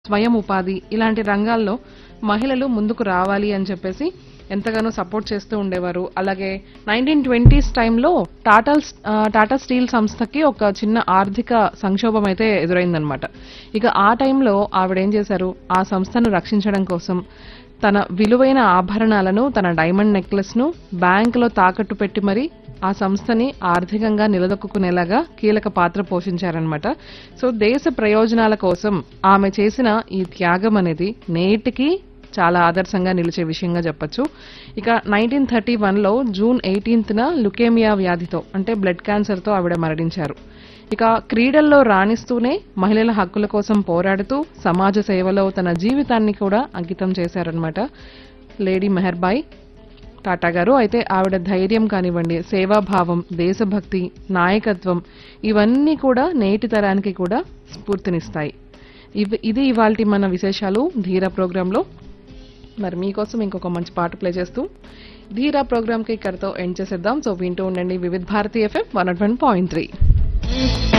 స్వయం ఉపాధి ఇలాంటి రంగాల్లో మహిళలు ముందుకు రావాలి అని చెప్పేసి ఎంతగానో సపోర్ట్ చేస్తూ ఉండేవారు అలాగే నైన్టీన్ ట్వంటీస్ టైంలో టాటా ఆ, టాటా స్టీల్ సంస్థకి ఒక చిన్న ఆర్థిక సంక్షోభం అయితే ఎదురైందనమాట ఇక ఆ టైంలో ఆవిడ ఏం చేశారు ఆ సంస్థను రక్షించడం కోసం తన విలువైన ఆభరణాలను తన డైమండ్ నెక్లెస్ ను బ్యాంకులో తాకట్టు పెట్టి మరి ఆ సంస్థని ఆర్థికంగా నిలదొక్కునేలాగా కీలక పాత్ర పోషించారనమాట సో దేశ ప్రయోజనాల కోసం ఆమె చేసిన ఈ త్యాగం అనేది నేటికి చాలా ఆదర్శంగా నిలిచే విషయంగా చెప్పొచ్చు ఇక నైన్టీన్ థర్టీ వన్లో జూన్ ఎయిటీన్త్న లుకేమియా వ్యాధితో అంటే బ్లడ్ క్యాన్సర్తో ఆవిడ మరణించారు ఇక క్రీడల్లో రాణిస్తూనే మహిళల హక్కుల కోసం పోరాడుతూ సమాజ సేవలో తన జీవితాన్ని కూడా అంకితం చేశారనమాట లేడీ మెహర్బాయ్ టాటా గారు అయితే ఆవిడ ధైర్యం కానివ్వండి సేవాభావం దేశభక్తి నాయకత్వం ఇవన్నీ కూడా నేటి తరానికి కూడా స్ఫూర్తినిస్తాయి ఇవి ఇది ఇవాల్టి మన విశేషాలు ధీరా ప్రోగ్రాంలో మరి మీకోసం ఇంకొక మంచి పాట ప్లే చేస్తూ ధీరా ప్రోగ్రామ్కి ఇక్కడతో ఎండ్ చేసేద్దాం సో వింటూ ఉండండి Vividh Bharati FM one point three